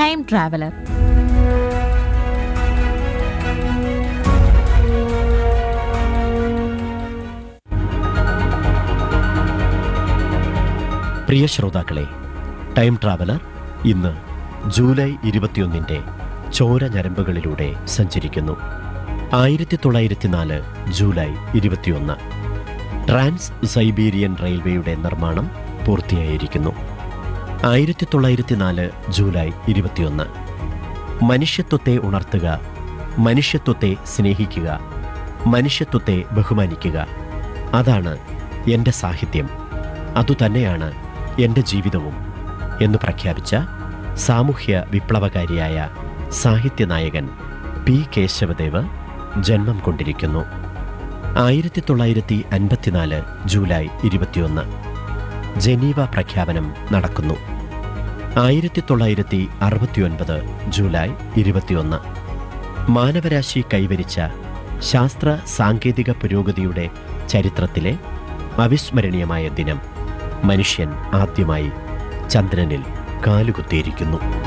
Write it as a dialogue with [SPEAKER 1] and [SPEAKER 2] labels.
[SPEAKER 1] time traveller
[SPEAKER 2] പ്രിയ ശ്രോതാക്കളെ time traveller ഇന്ന് ജൂലൈ ഇരുപത്തിയൊന്നിൻ്റെ ചോര ഞരമ്പുകളിലൂടെ സഞ്ചരിക്കുന്നു ആയിരത്തി തൊള്ളായിരത്തി നാല് ജൂലൈ ഇരുപത്തിയൊന്ന് ട്രാൻസ് സൈബീരിയൻ റെയിൽവേയുടെ നിർമ്മാണം പൂർത്തിയായിരിക്കുന്നു ആയിരത്തി തൊള്ളായിരത്തി നാല് ജൂലൈ ഇരുപത്തിയൊന്ന് മനുഷ്യത്വത്തെ ഉണർത്തുക മനുഷ്യത്വത്തെ സ്നേഹിക്കുക മനുഷ്യത്വത്തെ ബഹുമാനിക്കുക അതാണ് എൻ്റെ സാഹിത്യം അതുതന്നെയാണ് എൻ്റെ ജീവിതവും എന്ന് പ്രഖ്യാപിച്ച സാമൂഹ്യ വിപ്ലവകാരിയായ സാഹിത്യനായകൻ പി കേശവദേവ് ജന്മം കൊണ്ടിരിക്കുന്നു ആയിരത്തി തൊള്ളായിരത്തി അൻപത്തിനാല് ജൂലൈ ഇരുപത്തിയൊന്ന് ജനീവ പ്രഖ്യാപനം നടക്കുന്നു ആയിരത്തി തൊള്ളായിരത്തി അറുപത്തിയൊൻപത് ജൂലൈ ഇരുപത്തിയൊന്ന് മാനവരാശി കൈവരിച്ച ശാസ്ത്ര സാങ്കേതിക പുരോഗതിയുടെ ചരിത്രത്തിലെ അവിസ്മരണീയമായ ദിനം മനുഷ്യൻ ആദ്യമായി ചന്ദ്രനിൽ കാലുകുത്തിയിരിക്കുന്നു